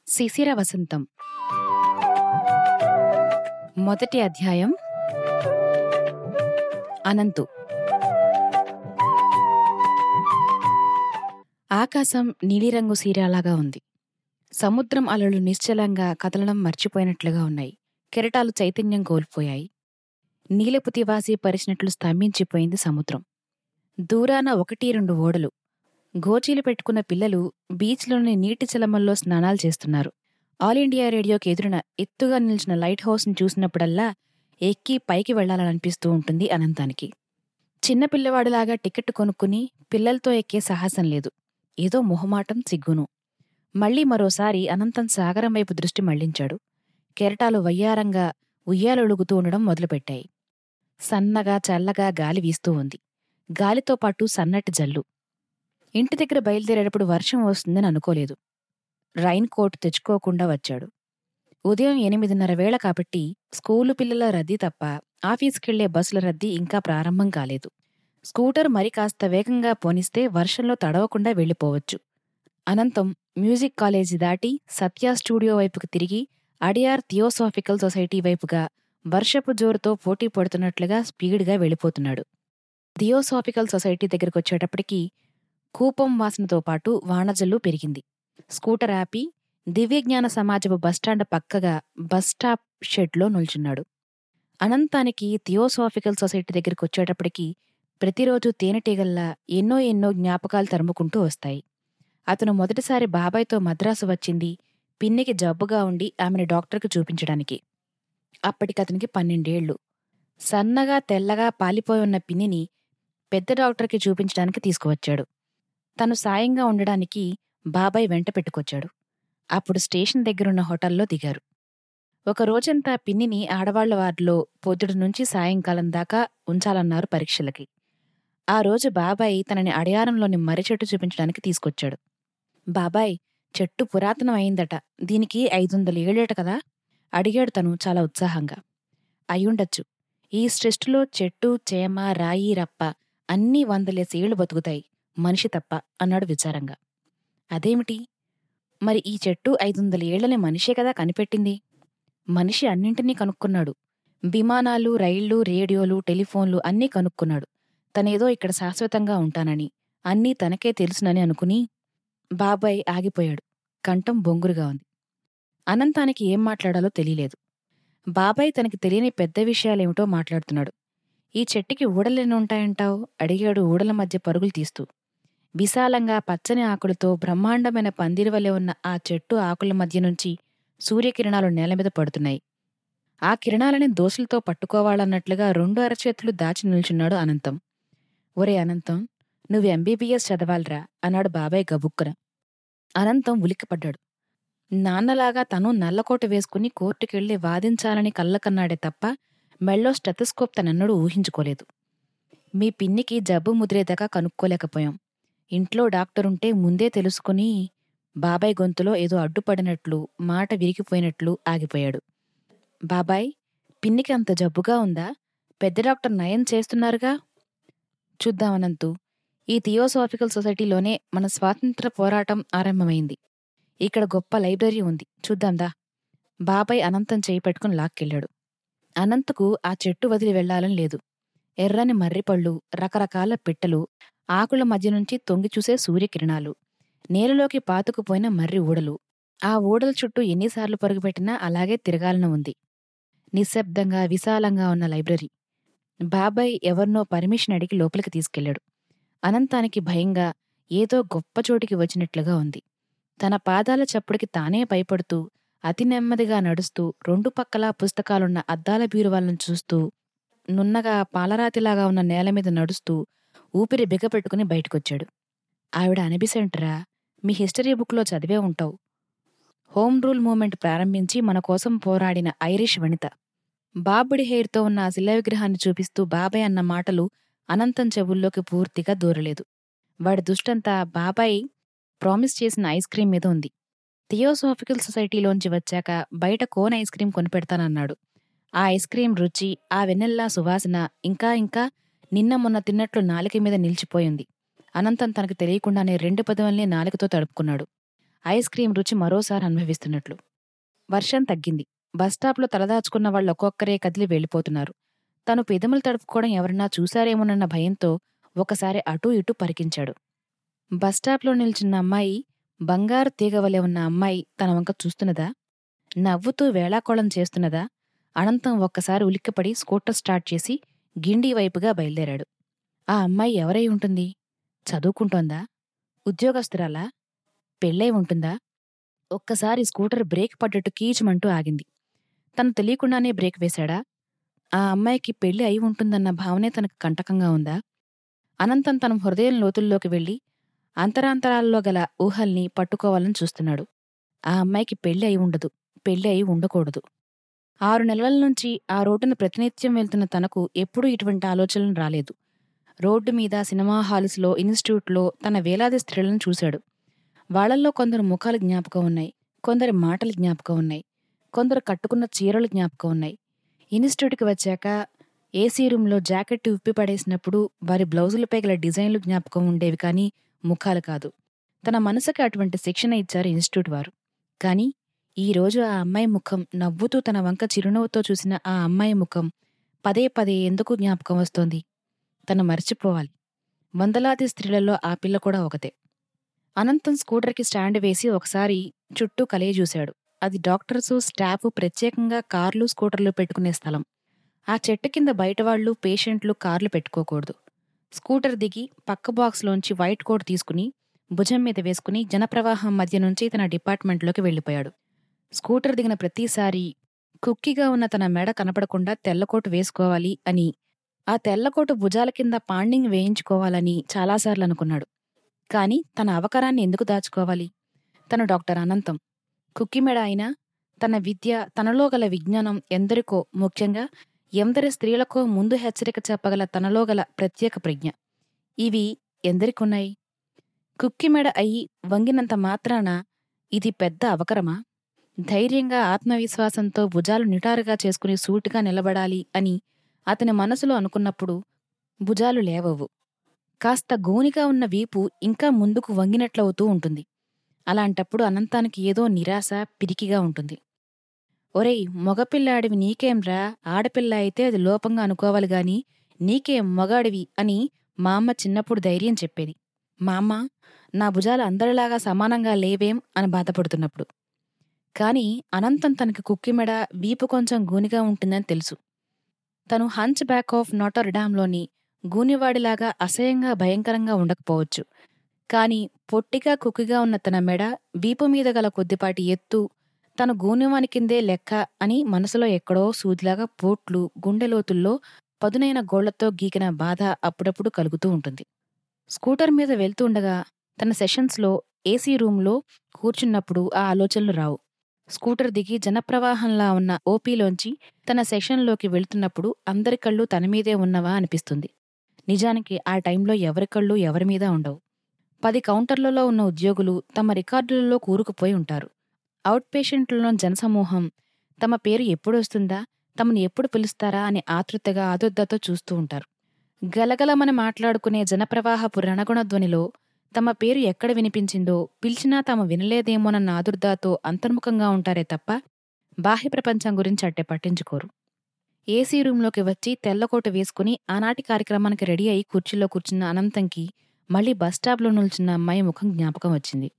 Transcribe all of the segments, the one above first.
శిశిర వసంతం మొదటి అధ్యాయం అనంతు ఆకాశం నీలిరంగు సీరాలాగా ఉంది సముద్రం అలలు నిశ్చలంగా కదలడం మర్చిపోయినట్లుగా ఉన్నాయి కెరటాలు చైతన్యం కోల్పోయాయి నీలపు తివాసి పరిచినట్లు స్తంభించిపోయింది సముద్రం దూరాన ఒకటి రెండు ఓడలు గోచీలు పెట్టుకున్న పిల్లలు బీచ్లోని నీటి చలమల్లో స్నానాలు చేస్తున్నారు ఆల్ ఇండియా రేడియోకి ఎదురున ఎత్తుగా నిలిచిన లైట్ హౌస్ని చూసినప్పుడల్లా ఎక్కి పైకి వెళ్లాలనిపిస్తూ ఉంటుంది అనంతానికి చిన్న పిల్లవాడిలాగా టికెట్ కొనుక్కుని పిల్లలతో ఎక్కే సాహసం లేదు ఏదో మొహమాటం సిగ్గును మళ్ళీ మరోసారి అనంతం సాగరం వైపు దృష్టి మళ్లించాడు కెరటాలు వయ్యారంగా ఉయ్యాలొలుగుతూ ఉండడం మొదలుపెట్టాయి సన్నగా చల్లగా గాలి వీస్తూ ఉంది గాలితో పాటు సన్నటి జల్లు ఇంటి దగ్గర బయలుదేరేటప్పుడు వర్షం వస్తుందని అనుకోలేదు రైన్ కోట్ తెచ్చుకోకుండా వచ్చాడు ఉదయం ఎనిమిదిన్నర వేళ కాబట్టి స్కూలు పిల్లల రద్దీ తప్ప ఆఫీస్కెళ్లే బస్సుల రద్దీ ఇంకా ప్రారంభం కాలేదు స్కూటర్ మరి కాస్త వేగంగా పోనిస్తే వర్షంలో తడవకుండా వెళ్ళిపోవచ్చు అనంతం మ్యూజిక్ కాలేజీ దాటి సత్య స్టూడియో వైపుకు తిరిగి అడియార్ థియోసాఫికల్ సొసైటీ వైపుగా వర్షపు జోరుతో పోటీ పడుతున్నట్లుగా స్పీడ్గా వెళ్ళిపోతున్నాడు థియోసాఫికల్ సొసైటీ దగ్గరకొచ్చేటప్పటికి కూపం వాసనతో పాటు వానజల్లు పెరిగింది స్కూటర్ ఆపి దివ్యజ్ఞాన సమాజపు బస్టాండ్ పక్కగా బస్ స్టాప్ షెడ్లో నిల్చున్నాడు అనంతానికి థియోసాఫికల్ సొసైటీ దగ్గరికి వచ్చేటప్పటికి ప్రతిరోజు తేనెటీగల్లా ఎన్నో ఎన్నో జ్ఞాపకాలు తరుముకుంటూ వస్తాయి అతను మొదటిసారి బాబాయ్తో మద్రాసు వచ్చింది పిన్నికి జబ్బుగా ఉండి ఆమెను డాక్టర్కి చూపించడానికి అప్పటికతనికి పన్నెండేళ్లు సన్నగా తెల్లగా పాలిపోయి ఉన్న పిన్నిని పెద్ద డాక్టర్కి చూపించడానికి తీసుకువచ్చాడు తను సాయంగా ఉండడానికి బాబాయ్ వెంట పెట్టుకొచ్చాడు అప్పుడు స్టేషన్ దగ్గరున్న హోటల్లో దిగారు ఒక రోజంతా పిన్నిని ఆడవాళ్ల వార్డులో పొద్దుడు నుంచి సాయంకాలం దాకా ఉంచాలన్నారు పరీక్షలకి ఆ రోజు బాబాయ్ తనని అడయారంలోని మర్రి చెట్టు చూపించడానికి తీసుకొచ్చాడు బాబాయ్ చెట్టు పురాతనం అయిందట దీనికి ఐదొందల ఏళ్ళేట కదా అడిగాడు తను చాలా ఉత్సాహంగా అయ్యుండొచ్చు ఈ సృష్టిలో చెట్టు చేమ రాయి రప్ప అన్నీ వందలేసేళ్లు బతుకుతాయి మనిషి తప్ప అన్నాడు విచారంగా అదేమిటి మరి ఈ చెట్టు ఐదొందల ఏళ్లని మనిషే కదా కనిపెట్టింది మనిషి అన్నింటినీ కనుక్కున్నాడు విమానాలు రైళ్లు రేడియోలు టెలిఫోన్లు అన్నీ కనుక్కున్నాడు తనేదో ఇక్కడ శాశ్వతంగా ఉంటానని అన్నీ తనకే తెలుసునని అనుకుని బాబాయ్ ఆగిపోయాడు కంఠం బొంగురుగా ఉంది అనంతానికి ఏం మాట్లాడాలో తెలియలేదు బాబాయ్ తనకి తెలియని పెద్ద విషయాలేమిటో మాట్లాడుతున్నాడు ఈ చెట్టుకి ఊడలెన్ని ఉంటాయంటావు అడిగాడు ఊడల మధ్య పరుగులు తీస్తూ విశాలంగా పచ్చని ఆకులతో బ్రహ్మాండమైన పందిరి వలె ఉన్న ఆ చెట్టు ఆకుల మధ్య నుంచి సూర్యకిరణాలు నేల మీద పడుతున్నాయి ఆ కిరణాలని దోసులతో పట్టుకోవాలన్నట్లుగా రెండు అరచేతులు దాచి నిల్చున్నాడు అనంతం ఒరే అనంతం నువ్వు ఎంబీబీఎస్ చదవాలరా అన్నాడు బాబాయ్ గబుక్కున అనంతం ఉలిక్కిపడ్డాడు నాన్నలాగా తను నల్లకోట వేసుకుని కోర్టుకెళ్లి వాదించాలని కళ్ళకన్నాడే తప్ప మెళ్ళో స్టెథస్కోప్ తనన్నడు ఊహించుకోలేదు మీ పిన్నికి జబ్బు ముదిరేదాకా కనుక్కోలేకపోయాం ఇంట్లో డాక్టరుంటే ముందే తెలుసుకుని బాబాయ్ గొంతులో ఏదో అడ్డుపడినట్లు మాట విరిగిపోయినట్లు ఆగిపోయాడు బాబాయ్ పిన్నికి అంత జబ్బుగా ఉందా పెద్ద డాక్టర్ నయం చేస్తున్నారుగా చూద్దామనంతు ఈ థియోసాఫికల్ సొసైటీలోనే మన స్వాతంత్ర పోరాటం ఆరంభమైంది ఇక్కడ గొప్ప లైబ్రరీ ఉంది చూద్దాందా బాబాయ్ అనంతం చేయి పెట్టుకుని లాక్కెళ్ళాడు అనంతకు ఆ చెట్టు వదిలి వెళ్లాలని లేదు ఎర్రని మర్రిపళ్ళు రకరకాల పిట్టలు ఆకుల మధ్య నుంచి తొంగి చూసే సూర్యకిరణాలు నేలలోకి పాతుకుపోయిన మర్రి ఊడలు ఆ ఊడల చుట్టూ ఎన్నిసార్లు పరుగుపెట్టినా అలాగే తిరగాలని ఉంది నిశ్శబ్దంగా విశాలంగా ఉన్న లైబ్రరీ బాబాయ్ ఎవరినో పర్మిషన్ అడిగి లోపలికి తీసుకెళ్లాడు అనంతానికి భయంగా ఏదో గొప్ప చోటికి వచ్చినట్లుగా ఉంది తన పాదాల చప్పుడికి తానే భయపడుతూ అతి నెమ్మదిగా నడుస్తూ రెండు పక్కలా పుస్తకాలున్న అద్దాల బీరువాలను చూస్తూ నున్నగా పాలరాతిలాగా ఉన్న నేల మీద నడుస్తూ ఊపిరి బిగపెట్టుకుని బయటకొచ్చాడు ఆవిడ అనిబిసెంటరా మీ హిస్టరీ బుక్లో చదివే ఉంటావు హోమ్ రూల్ మూమెంట్ ప్రారంభించి మన కోసం పోరాడిన ఐరిష్ వనిత బాబుడి హెయిర్తో ఉన్న ఆ శిలా విగ్రహాన్ని చూపిస్తూ బాబాయ్ అన్న మాటలు అనంతం చెవుల్లోకి పూర్తిగా దూరలేదు వాడి దుష్టంతా బాబాయ్ ప్రామిస్ చేసిన ఐస్ క్రీం మీద ఉంది థియోసాఫికల్ సొసైటీలోంచి వచ్చాక బయట కోన్ ఐస్ క్రీం కొనిపెడతానన్నాడు ఆ ఐస్ క్రీం రుచి ఆ వెన్నెల్లా సువాసన ఇంకా ఇంకా నిన్న మొన్న తిన్నట్లు నాలిక మీద నిలిచిపోయింది అనంతం తనకు తెలియకుండానే రెండు పదవుల్ని నాలుకతో తడుపుకున్నాడు ఐస్ క్రీం రుచి మరోసారి అనుభవిస్తున్నట్లు వర్షం తగ్గింది బస్టాప్లో తలదాచుకున్న వాళ్ళు ఒక్కొక్కరే కదిలి వెళ్ళిపోతున్నారు తను పెదములు తడుపుకోవడం ఎవరన్నా చూశారేమోనన్న భయంతో ఒకసారి అటూ ఇటూ పరికించాడు బస్టాప్లో నిల్చున్న అమ్మాయి బంగారు తీగవలే ఉన్న అమ్మాయి తన వంక చూస్తున్నదా నవ్వుతూ వేళాకోళం చేస్తున్నదా అనంతం ఒక్కసారి ఉలిక్కిపడి స్కూటర్ స్టార్ట్ చేసి గిండి వైపుగా బయలుదేరాడు ఆ అమ్మాయి ఎవరై ఉంటుంది చదువుకుంటోందా ఉద్యోగస్తురాలా పెళ్ళై ఉంటుందా ఒక్కసారి స్కూటర్ బ్రేక్ పడ్డట్టు కీచుమంటూ ఆగింది తను తెలియకుండానే బ్రేక్ వేశాడా ఆ అమ్మాయికి పెళ్లి అయి ఉంటుందన్న భావనే తనకు కంటకంగా ఉందా అనంతం తన హృదయం లోతుల్లోకి వెళ్ళి అంతరాంతరాల్లో గల ఊహల్ని పట్టుకోవాలని చూస్తున్నాడు ఆ అమ్మాయికి పెళ్లి అయి ఉండదు పెళ్లి అయి ఉండకూడదు ఆరు నెలల నుంచి ఆ రోడ్డును ప్రతినిత్యం వెళ్తున్న తనకు ఎప్పుడూ ఇటువంటి ఆలోచనలు రాలేదు రోడ్డు మీద సినిమా హాల్స్లో ఇన్స్టిట్యూట్లో తన వేలాది స్త్రీలను చూశాడు వాళ్ళల్లో కొందరు ముఖాలు జ్ఞాపకం ఉన్నాయి కొందరి మాటలు జ్ఞాపకం ఉన్నాయి కొందరు కట్టుకున్న చీరలు జ్ఞాపకం ఉన్నాయి ఇన్స్టిట్యూట్కి వచ్చాక ఏసీ రూంలో జాకెట్ విప్పి పడేసినప్పుడు వారి బ్లౌజులపై గల డిజైన్లు జ్ఞాపకం ఉండేవి కానీ ముఖాలు కాదు తన మనసుకి అటువంటి శిక్షణ ఇచ్చారు ఇన్స్టిట్యూట్ వారు కానీ ఈ రోజు ఆ అమ్మాయి ముఖం నవ్వుతూ తన వంక చిరునవ్వుతో చూసిన ఆ అమ్మాయి ముఖం పదే పదే ఎందుకు జ్ఞాపకం వస్తోంది తను మర్చిపోవాలి వందలాది స్త్రీలలో ఆ పిల్ల కూడా ఒకతే అనంతం స్కూటర్కి స్టాండ్ వేసి ఒకసారి చుట్టూ కలయి చూశాడు అది డాక్టర్సు స్టాఫ్ ప్రత్యేకంగా కార్లు స్కూటర్లు పెట్టుకునే స్థలం ఆ చెట్టు కింద బయటవాళ్లు పేషెంట్లు కార్లు పెట్టుకోకూడదు స్కూటర్ దిగి పక్క బాక్స్లోంచి వైట్ కోట్ తీసుకుని భుజం మీద వేసుకుని జనప్రవాహం మధ్య నుంచి తన డిపార్ట్మెంట్లోకి వెళ్ళిపోయాడు స్కూటర్ దిగిన ప్రతిసారి కుక్కిగా ఉన్న తన మెడ కనపడకుండా తెల్లకోటు వేసుకోవాలి అని ఆ తెల్లకోటు భుజాల కింద పాండింగ్ వేయించుకోవాలని చాలాసార్లు అనుకున్నాడు కాని తన అవకరాన్ని ఎందుకు దాచుకోవాలి తను డాక్టర్ అనంతం కుక్కి మెడ అయినా తన విద్య తనలో గల విజ్ఞానం ఎందరికో ముఖ్యంగా ఎందరి స్త్రీలకో ముందు హెచ్చరిక చెప్పగల తనలో గల ప్రత్యేక ప్రజ్ఞ ఇవి ఎందరికున్నాయి కుక్కి మెడ అయి వంగినంత మాత్రాన ఇది పెద్ద అవకరమా ధైర్యంగా ఆత్మవిశ్వాసంతో భుజాలు నిటారుగా చేసుకుని సూటిగా నిలబడాలి అని అతని మనసులో అనుకున్నప్పుడు భుజాలు లేవవు కాస్త గోనిగా ఉన్న వీపు ఇంకా ముందుకు వంగినట్లవుతూ ఉంటుంది అలాంటప్పుడు అనంతానికి ఏదో నిరాశ పిరికిగా ఉంటుంది ఒరేయ్ మగపిల్లాడివి నీకేంరా ఆడపిల్ల అయితే అది లోపంగా అనుకోవాలి గాని నీకేం మగాడివి అని మా అమ్మ చిన్నప్పుడు ధైర్యం చెప్పేది మా అమ్మ నా భుజాలు అందరిలాగా సమానంగా లేవేం అని బాధపడుతున్నప్పుడు కాని అనంతం తనకి కుక్కిమెడ వీపు కొంచెం గూనిగా ఉంటుందని తెలుసు తను హంచ్ బ్యాక్ ఆఫ్ నాటర్ డామ్లోని గూనివాడిలాగా అసహ్యంగా భయంకరంగా ఉండకపోవచ్చు కాని పొట్టిగా కుక్కిగా ఉన్న తన మెడ వీపు మీద గల కొద్దిపాటి ఎత్తు తన గూనివాని కిందే లెక్క అని మనసులో ఎక్కడో సూదిలాగా పోట్లు గుండెలోతుల్లో పదునైన గోళ్లతో గీకిన బాధ అప్పుడప్పుడు కలుగుతూ ఉంటుంది స్కూటర్ మీద వెళ్తుండగా తన సెషన్స్లో ఏసీ రూంలో కూర్చున్నప్పుడు ఆ ఆలోచనలు రావు స్కూటర్ దిగి జనప్రవాహంలా ఉన్న ఓపీలోంచి తన సెషన్లోకి వెళ్తున్నప్పుడు అందరి కళ్ళు తన మీదే ఉన్నవా అనిపిస్తుంది నిజానికి ఆ టైంలో ఎవరి కళ్ళు ఎవరి మీద ఉండవు పది కౌంటర్లలో ఉన్న ఉద్యోగులు తమ రికార్డులలో కూరుకుపోయి ఉంటారు అవుట్ పేషెంట్లలో జనసమూహం తమ పేరు ఎప్పుడు వస్తుందా తమను ఎప్పుడు పిలుస్తారా అని ఆతృతగా ఆదుర్దతో చూస్తూ ఉంటారు గలగలమని మాట్లాడుకునే జనప్రవాహపు రణగుణ ధ్వనిలో తమ పేరు ఎక్కడ వినిపించిందో పిలిచినా తాము వినలేదేమోనన్న ఆదుర్దాతో అంతర్ముఖంగా ఉంటారే తప్ప బాహ్య ప్రపంచం గురించి అట్టే పట్టించుకోరు ఏసీ రూంలోకి వచ్చి తెల్లకోట వేసుకుని ఆనాటి కార్యక్రమానికి రెడీ అయి కుర్చీలో కూర్చున్న అనంతంకి మళ్ళీ బస్టాప్లో నిల్చున్న అమ్మాయి ముఖం జ్ఞాపకం వచ్చింది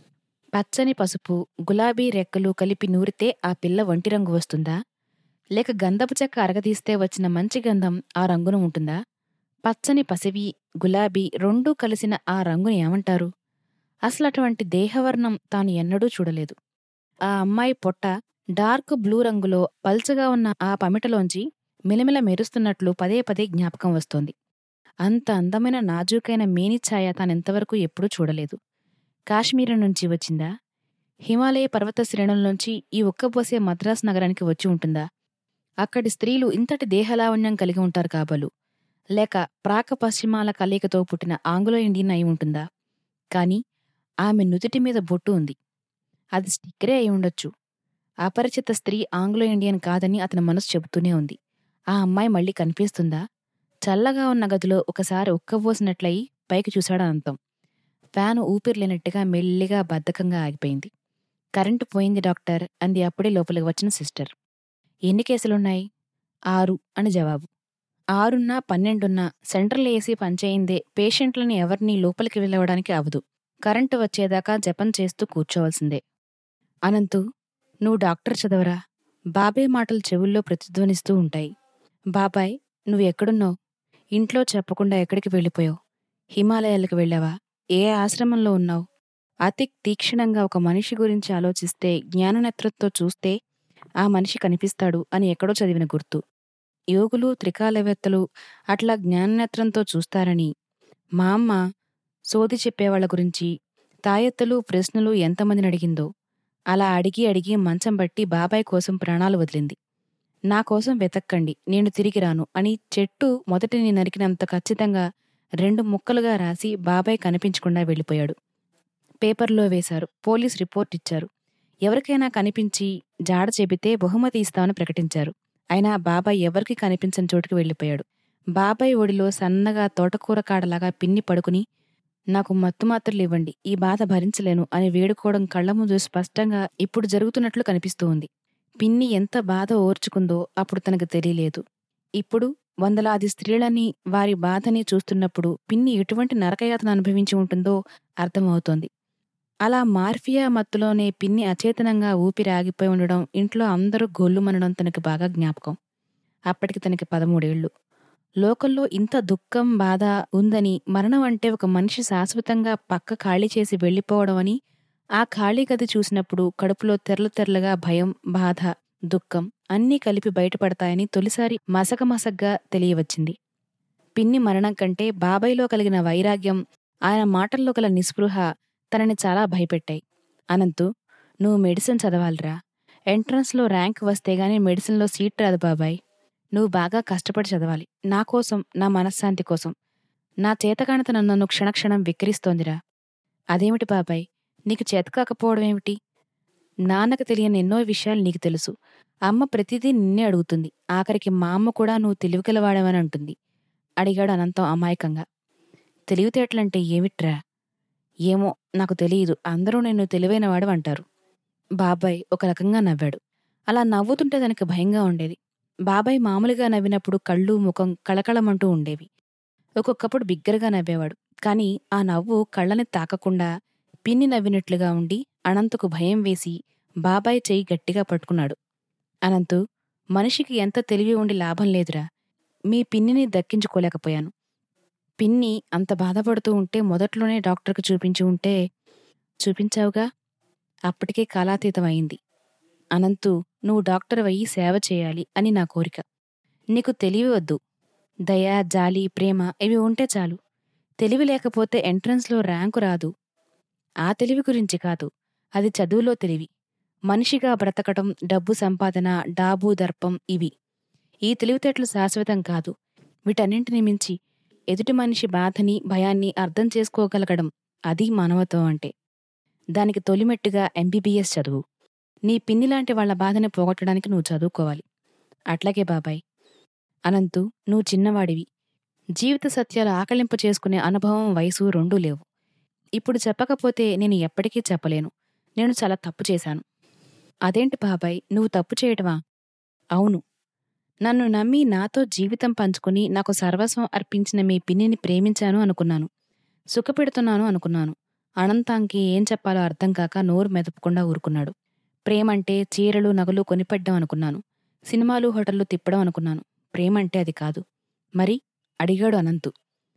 పచ్చని పసుపు గులాబీ రెక్కలు కలిపి నూరితే ఆ పిల్ల ఒంటి రంగు వస్తుందా లేక గంధపు చెక్క అరగదీస్తే వచ్చిన మంచి గంధం ఆ రంగున ఉంటుందా పచ్చని పసివి గులాబీ రెండూ కలిసిన ఆ రంగుని ఏమంటారు అసలు అటువంటి దేహవర్ణం తాను ఎన్నడూ చూడలేదు ఆ అమ్మాయి పొట్ట డార్క్ బ్లూ రంగులో పల్చగా ఉన్న ఆ పమిటలోంచి మిలమిల మెరుస్తున్నట్లు పదే పదే జ్ఞాపకం వస్తోంది అంత అందమైన నాజూకైన మేనిఛాయ తానెంతవరకు ఎప్పుడూ చూడలేదు కాశ్మీరం నుంచి వచ్చిందా హిమాలయ పర్వత శ్రేణుల నుంచి ఈ ఉక్కబోసే మద్రాస్ నగరానికి వచ్చి ఉంటుందా అక్కడి స్త్రీలు ఇంతటి దేహలావణ్యం కలిగి ఉంటారు కాబలు లేక ప్రాక పశ్చిమాల కలయికతో పుట్టిన ఆంగ్లో ఇండియన్ అయి ఉంటుందా కాని ఆమె నుదుటి మీద బొట్టు ఉంది అది స్టిక్కరే అయి ఉండొచ్చు అపరిచిత స్త్రీ ఆంగ్లో ఇండియన్ కాదని అతని మనసు చెబుతూనే ఉంది ఆ అమ్మాయి మళ్ళీ కనిపిస్తుందా చల్లగా ఉన్న గదిలో ఒకసారి ఉక్కబోసినట్లయి పైకి చూశాడు అనంతం ఫ్యాను ఊపిరిలేనట్టుగా మెల్లిగా బద్ధకంగా ఆగిపోయింది కరెంటు పోయింది డాక్టర్ అంది అప్పుడే లోపలికి వచ్చిన సిస్టర్ ఎన్ని కేసులున్నాయి ఆరు అని జవాబు ఆరున్నా పన్నెండున్నా సెంట్రల్ ఏసీ పనిచేయిందే పేషెంట్లని ఎవరినీ లోపలికి వెళ్ళవడానికి అవదు కరెంటు వచ్చేదాకా జపం చేస్తూ కూర్చోవలసిందే అనంతు నువ్వు డాక్టర్ చదవరా బాబాయ్ మాటలు చెవుల్లో ప్రతిధ్వనిస్తూ ఉంటాయి బాబాయ్ నువ్వు ఎక్కడున్నావు ఇంట్లో చెప్పకుండా ఎక్కడికి వెళ్ళిపోయావు హిమాలయాలకు వెళ్ళావా ఏ ఆశ్రమంలో ఉన్నావు అతి తీక్షణంగా ఒక మనిషి గురించి ఆలోచిస్తే జ్ఞాననేత్రంతో చూస్తే ఆ మనిషి కనిపిస్తాడు అని ఎక్కడో చదివిన గుర్తు యోగులు త్రికాలవేత్తలు అట్లా జ్ఞాననేత్రంతో చూస్తారని మా అమ్మ సోది చెప్పేవాళ్ల గురించి తాయెత్తులు ప్రశ్నలు ఎంతమందిని అడిగిందో అలా అడిగి అడిగి మంచం బట్టి బాబాయ్ కోసం ప్రాణాలు వదిలింది నా కోసం వెతక్కండి నేను తిరిగి రాను అని చెట్టు మొదటిని నరికినంత ఖచ్చితంగా రెండు ముక్కలుగా రాసి బాబాయ్ కనిపించకుండా వెళ్ళిపోయాడు పేపర్లో వేశారు పోలీస్ రిపోర్ట్ ఇచ్చారు ఎవరికైనా కనిపించి జాడ చెబితే బహుమతి ఇస్తామని ప్రకటించారు అయినా బాబాయ్ ఎవరికి కనిపించని చోటుకి వెళ్ళిపోయాడు బాబాయ్ ఒడిలో సన్నగా తోటకూర కాడలాగా పిన్ని పడుకుని నాకు మత్తు మాత్రలు ఇవ్వండి ఈ బాధ భరించలేను అని వేడుకోవడం కళ్ళ ముందు స్పష్టంగా ఇప్పుడు జరుగుతున్నట్లు కనిపిస్తూ ఉంది పిన్ని ఎంత బాధ ఓర్చుకుందో అప్పుడు తనకు తెలియలేదు ఇప్పుడు వందలాది స్త్రీలని వారి బాధని చూస్తున్నప్పుడు పిన్ని ఎటువంటి నరకయాతన అనుభవించి ఉంటుందో అర్థమవుతోంది అలా మార్ఫియా మత్తులోనే పిన్ని అచేతనంగా ఊపిరి ఆగిపోయి ఉండడం ఇంట్లో అందరూ గొల్లుమనడం తనకి బాగా జ్ఞాపకం అప్పటికి తనకి పదమూడేళ్లు లోకంలో ఇంత దుఃఖం బాధ ఉందని మరణం అంటే ఒక మనిషి శాశ్వతంగా పక్క ఖాళీ చేసి వెళ్ళిపోవడం అని ఆ ఖాళీ గది చూసినప్పుడు కడుపులో తెరలు తెరలుగా భయం బాధ దుఃఖం అన్నీ కలిపి బయటపడతాయని తొలిసారి మసక మసగ్గా తెలియవచ్చింది పిన్ని మరణం కంటే బాబాయ్లో కలిగిన వైరాగ్యం ఆయన మాటల్లో గల నిస్పృహ తనని చాలా భయపెట్టాయి అనంతు నువ్వు మెడిసిన్ చదవాలిరా ఎంట్రన్స్లో ర్యాంక్ వస్తే గానీ మెడిసిన్లో సీట్ రాదు బాబాయ్ నువ్వు బాగా కష్టపడి చదవాలి నా కోసం నా మనశ్శాంతి కోసం నా చేతకానితనం నన్ను క్షణక్షణం విక్రిస్తోందిరా అదేమిటి బాబాయ్ నీకు చేతకాకపోవడం ఏమిటి నాన్నకు తెలియని ఎన్నో విషయాలు నీకు తెలుసు అమ్మ ప్రతిదీ నిన్నే అడుగుతుంది ఆఖరికి మా అమ్మ కూడా నువ్వు తెలివిగలవాడవని అంటుంది అడిగాడు అనంతం అమాయకంగా తెలివితేటలంటే ఏమిట్రా ఏమో నాకు తెలియదు అందరూ నేను తెలివైనవాడు అంటారు బాబాయ్ ఒక రకంగా నవ్వాడు అలా నవ్వుతుంటే తనకి భయంగా ఉండేది బాబాయ్ మామూలుగా నవ్వినప్పుడు కళ్ళు ముఖం కళకళమంటూ ఉండేవి ఒక్కొక్కప్పుడు బిగ్గరగా నవ్వేవాడు కాని ఆ నవ్వు కళ్ళని తాకకుండా పిన్ని నవ్వినట్లుగా ఉండి అనంతుకు భయం వేసి బాబాయ్ చెయ్యి గట్టిగా పట్టుకున్నాడు అనంతు మనిషికి ఎంత తెలివి ఉండి లాభం లేదురా మీ పిన్నిని దక్కించుకోలేకపోయాను పిన్ని అంత బాధపడుతూ ఉంటే మొదట్లోనే డాక్టర్కి చూపించి ఉంటే చూపించావుగా అప్పటికే కాలాతీతం అయింది అనంతు నువ్వు డాక్టర్ అయ్యి సేవ చేయాలి అని నా కోరిక నీకు తెలివి వద్దు దయ జాలి ప్రేమ ఇవి ఉంటే చాలు తెలివి లేకపోతే ఎంట్రన్స్లో ర్యాంకు రాదు ఆ తెలివి గురించి కాదు అది చదువులో తెలివి మనిషిగా బ్రతకటం డబ్బు సంపాదన డాబు దర్పం ఇవి ఈ తెలివితేటలు శాశ్వతం కాదు వీటన్నింటిని మించి ఎదుటి మనిషి బాధని భయాన్ని అర్థం చేసుకోగలగడం అది మానవత్వం అంటే దానికి తొలిమెట్టుగా ఎంబీబీఎస్ చదువు నీ పిన్నిలాంటి వాళ్ల బాధని పోగొట్టడానికి నువ్వు చదువుకోవాలి అట్లాగే బాబాయ్ అనంతు నువ్వు చిన్నవాడివి జీవిత సత్యాలు ఆకలింపు చేసుకునే అనుభవం వయసు రెండూ లేవు ఇప్పుడు చెప్పకపోతే నేను ఎప్పటికీ చెప్పలేను నేను చాలా తప్పు చేశాను అదేంటి బాబాయ్ నువ్వు తప్పు చేయటమా అవును నన్ను నమ్మి నాతో జీవితం పంచుకుని నాకు సర్వస్వం అర్పించిన మీ పిన్నిని ప్రేమించాను అనుకున్నాను సుఖపెడుతున్నాను అనుకున్నాను అనంతాంకి ఏం చెప్పాలో అర్థం కాక నోరు మెదపకుండా ఊరుకున్నాడు ప్రేమంటే చీరలు నగలు కొనిపెట్టడం అనుకున్నాను సినిమాలు హోటళ్లు తిప్పడం అనుకున్నాను ప్రేమంటే అది కాదు మరి అడిగాడు అనంతు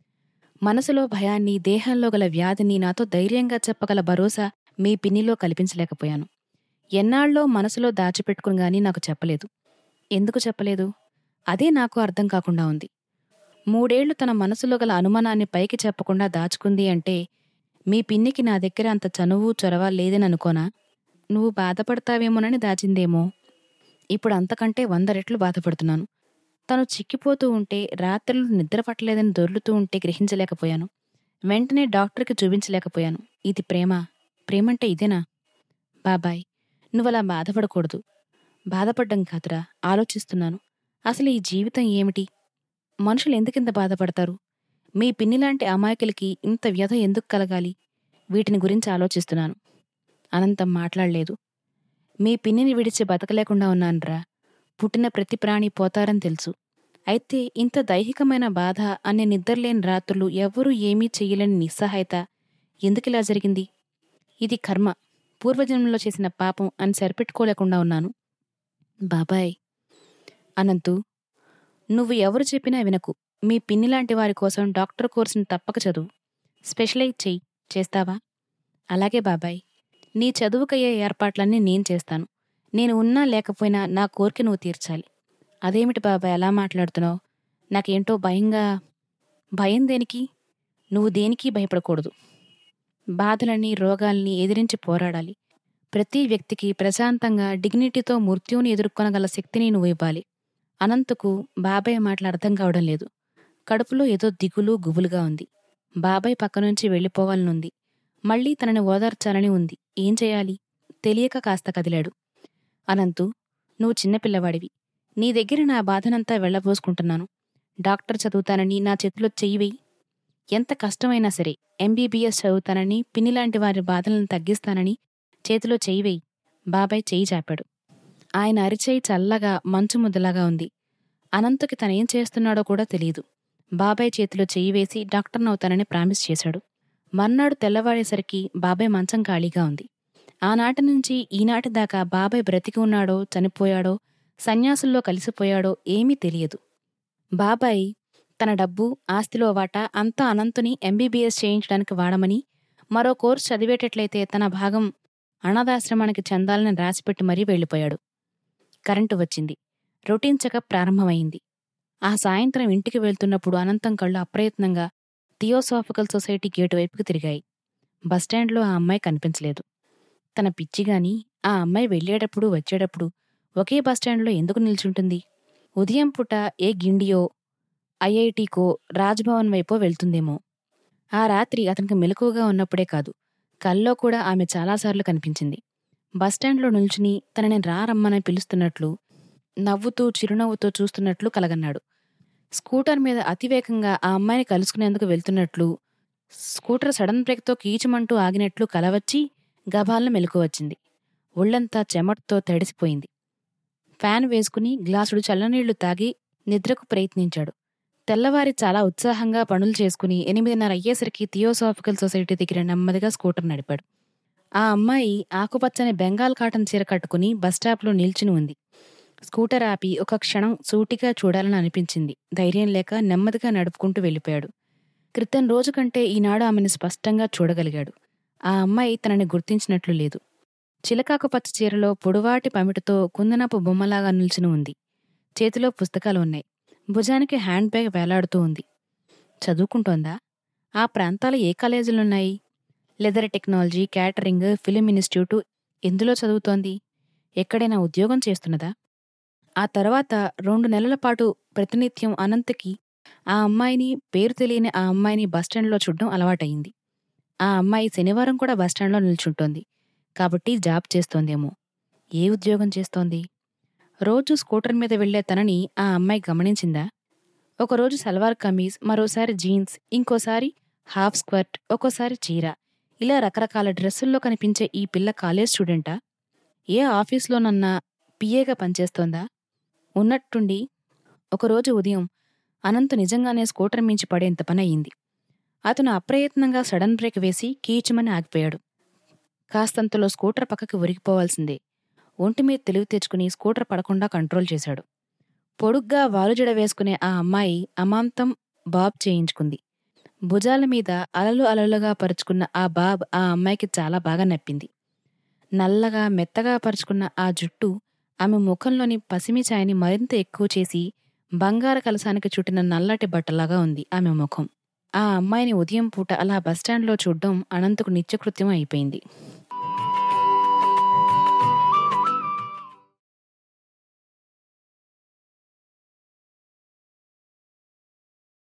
మనసులో భయాన్ని దేహంలో గల వ్యాధిని నాతో ధైర్యంగా చెప్పగల భరోసా మీ పిన్నిలో కల్పించలేకపోయాను ఎన్నాళ్ళో మనసులో దాచిపెట్టుకుని గాని నాకు చెప్పలేదు ఎందుకు చెప్పలేదు అదే నాకు అర్థం కాకుండా ఉంది మూడేళ్లు తన మనసులో గల అనుమానాన్ని పైకి చెప్పకుండా దాచుకుంది అంటే మీ పిన్నికి నా దగ్గర అంత చనువు చొరవ లేదని అనుకోనా నువ్వు బాధపడతావేమోనని దాచిందేమో ఇప్పుడు అంతకంటే వంద రెట్లు బాధపడుతున్నాను తను చిక్కిపోతూ ఉంటే రాత్రులు నిద్ర పట్టలేదని దొర్లుతూ ఉంటే గ్రహించలేకపోయాను వెంటనే డాక్టర్కి చూపించలేకపోయాను ఇది ప్రేమ ప్రేమంటే ఇదేనా బాబాయ్ నువ్వలా బాధపడకూడదు బాధపడ్డం కాదురా ఆలోచిస్తున్నాను అసలు ఈ జీవితం ఏమిటి మనుషులు ఎందుకింత బాధపడతారు మీ పిన్నిలాంటి అమాయకులకి ఇంత వ్యధ ఎందుకు కలగాలి వీటిని గురించి ఆలోచిస్తున్నాను అనంతం మాట్లాడలేదు మీ పిన్నిని విడిచి బతకలేకుండా ఉన్నానురా పుట్టిన ప్రతి ప్రాణి పోతారని తెలుసు అయితే ఇంత దైహికమైన బాధ అనే నిద్రలేని రాత్రులు ఎవ్వరూ ఏమీ చెయ్యలేని నిస్సహాయత ఎందుకిలా జరిగింది ఇది కర్మ పూర్వజన్మలో చేసిన పాపం అని సరిపెట్టుకోలేకుండా ఉన్నాను బాబాయ్ అనంతు నువ్వు ఎవరు చెప్పినా వినకు మీ పిన్ని లాంటి వారి కోసం డాక్టర్ కోర్సుని తప్పక చదువు స్పెషలైజ్ చెయ్యి చేస్తావా అలాగే బాబాయ్ నీ చదువుకయ్యే ఏర్పాట్లన్నీ నేను చేస్తాను నేను ఉన్నా లేకపోయినా నా కోరిక నువ్వు తీర్చాలి అదేమిటి బాబాయ్ అలా మాట్లాడుతున్నావు నాకేంటో భయంగా భయం దేనికి నువ్వు దేనికి భయపడకూడదు బాధలని రోగాల్ని ఎదిరించి పోరాడాలి ప్రతి వ్యక్తికి ప్రశాంతంగా డిగ్నిటీతో మృత్యువుని ఎదుర్కొనగల శక్తిని నువ్వు ఇవ్వాలి అనంతకు బాబాయ్ మాటలు అర్థం కావడం లేదు కడుపులో ఏదో దిగులు గుబులుగా ఉంది బాబాయ్ పక్క నుంచి వెళ్ళిపోవాలనుంది మళ్ళీ తనని ఓదార్చాలని ఉంది ఏం చేయాలి తెలియక కాస్త కదిలాడు అనంతు నువ్వు చిన్నపిల్లవాడివి నీ దగ్గర నా బాధనంతా వెళ్ళబోసుకుంటున్నాను డాక్టర్ చదువుతానని నా చేతిలో చెయ్యి వెయ్యి ఎంత కష్టమైనా సరే ఎంబీబీఎస్ చదువుతానని పిన్నిలాంటి వారి బాధలను తగ్గిస్తానని చేతిలో చెయ్యి వెయ్యి బాబాయ్ చెయ్యి చాపాడు ఆయన అరిచేయి చల్లగా మంచు ముద్దలాగా ఉంది అనంతకి తనేం చేస్తున్నాడో కూడా తెలియదు బాబాయ్ చేతిలో చెయ్యి వేసి డాక్టర్నవుతానని ప్రామిస్ చేశాడు మర్నాడు తెల్లవాడేసరికి బాబాయ్ మంచం ఖాళీగా ఉంది ఆనాటి నుంచి ఈనాటి దాకా బాబాయ్ బ్రతికి ఉన్నాడో చనిపోయాడో సన్యాసుల్లో కలిసిపోయాడో ఏమీ తెలియదు బాబాయ్ తన డబ్బు ఆస్తిలో వాటా అంతా అనంతుని ఎంబీబీఎస్ చేయించడానికి వాడమని మరో కోర్సు చదివేటట్లయితే తన భాగం అనాథాశ్రమానికి చెందాలని రాసిపెట్టి మరీ వెళ్ళిపోయాడు కరెంటు వచ్చింది రొటీన్ చెకప్ ప్రారంభమైంది ఆ సాయంత్రం ఇంటికి వెళ్తున్నప్పుడు అనంతం కళ్ళు అప్రయత్నంగా థియోసాఫికల్ సొసైటీ గేటు వైపుకి తిరిగాయి బస్టాండ్లో ఆ అమ్మాయి కనిపించలేదు తన పిచ్చిగాని ఆ అమ్మాయి వెళ్ళేటప్పుడు వచ్చేటప్పుడు ఒకే బస్టాండ్లో ఎందుకు నిల్చుంటుంది ఉదయం పూట ఏ గిండియో ఐఐటీకో రాజ్భవన్ వైపో వెళ్తుందేమో ఆ రాత్రి అతనికి మెలకువగా ఉన్నప్పుడే కాదు కల్లో కూడా ఆమె చాలాసార్లు కనిపించింది బస్టాండ్లో నిల్చుని తనని రా రమ్మని పిలుస్తున్నట్లు నవ్వుతూ చిరునవ్వుతో చూస్తున్నట్లు కలగన్నాడు స్కూటర్ మీద అతివేగంగా ఆ అమ్మాయిని కలుసుకునేందుకు వెళ్తున్నట్లు స్కూటర్ సడన్ బ్రేక్తో కీచుమంటూ ఆగినట్లు కలవచ్చి గభాలను మెలకు వచ్చింది ఒళ్ళంతా చెమటతో తడిసిపోయింది ఫ్యాన్ వేసుకుని గ్లాసుడు చల్లనీళ్లు తాగి నిద్రకు ప్రయత్నించాడు తెల్లవారి చాలా ఉత్సాహంగా పనులు చేసుకుని ఎనిమిదిన్నర అయ్యేసరికి థియోసాఫికల్ సొసైటీ దగ్గర నెమ్మదిగా స్కూటర్ నడిపాడు ఆ అమ్మాయి ఆకుపచ్చని బెంగాల్ కాటన్ చీర కట్టుకుని బస్టాప్లో నిల్చుని ఉంది స్కూటర్ ఆపి ఒక క్షణం సూటిగా చూడాలని అనిపించింది ధైర్యం లేక నెమ్మదిగా నడుపుకుంటూ వెళ్ళిపోయాడు క్రితం రోజు కంటే ఈనాడు ఆమెను స్పష్టంగా చూడగలిగాడు ఆ అమ్మాయి తనని గుర్తించినట్లు లేదు చిలకాకు పచ్చ చీరలో పొడువాటి పమిటతో కుందనపు బొమ్మలాగా నిల్చుని ఉంది చేతిలో పుస్తకాలు ఉన్నాయి భుజానికి హ్యాండ్ బ్యాగ్ వేలాడుతూ ఉంది చదువుకుంటోందా ఆ ప్రాంతాల ఏ కాలేజీలున్నాయి leather technology catering film institute ఎందులో చదువుతోంది ఎక్కడైనా ఉద్యోగం చేస్తున్నదా ఆ తర్వాత రెండు నెలల పాటు ప్రతినిత్యం అనంతకి ఆ అమ్మాయిని పేరు తెలియని ఆ అమ్మాయిని బస్టాండ్లో చూడడం అలవాటయింది ఆ అమ్మాయి శనివారం కూడా బస్టాండ్లో నిల్చుంటోంది కాబట్టి జాబ్ చేస్తోందేమో ఏ ఉద్యోగం చేస్తోంది రోజు స్కూటర్ మీద వెళ్లే తనని ఆ అమ్మాయి గమనించిందా ఒకరోజు సల్వార్ కమీజ్ మరోసారి జీన్స్ ఇంకోసారి హాఫ్ స్కర్ట్ ఒక్కోసారి చీర ఇలా రకరకాల డ్రెస్సుల్లో కనిపించే ఈ పిల్ల కాలేజ్ స్టూడెంటా ఏ ఆఫీస్లోనన్నా పిఏగా పనిచేస్తోందా ఉన్నట్టుండి ఒకరోజు ఉదయం అనంత్ నిజంగానే స్కూటర్ మించి పడేంత పని అయింది అతను అప్రయత్నంగా సడన్ బ్రేక్ వేసి కీచుమని ఆగిపోయాడు కాస్తంతలో స్కూటర్ పక్కకి ఉరిగిపోవాల్సిందే ఒంటి మీద తెలివి తెచ్చుకుని స్కూటర్ పడకుండా కంట్రోల్ చేశాడు పొడుగ్గా వాలుజడ వేసుకునే ఆ అమ్మాయి అమాంతం బాబ్ చేయించుకుంది భుజాల మీద అలలు అలలుగా పరుచుకున్న ఆ బాబ్ ఆ అమ్మాయికి చాలా బాగా నప్పింది నల్లగా మెత్తగా పరుచుకున్న ఆ జుట్టు ఆమె ముఖంలోని పసిమి ఛాయని మరింత ఎక్కువ చేసి బంగార కలసానికి చుట్టిన నల్లటి బట్టలాగా ఉంది ఆమె ముఖం ఆ అమ్మాయిని ఉదయం పూట అలా బస్టాండ్లో చూడ్డం అనంతకు నిత్యకృత్యం అయిపోయింది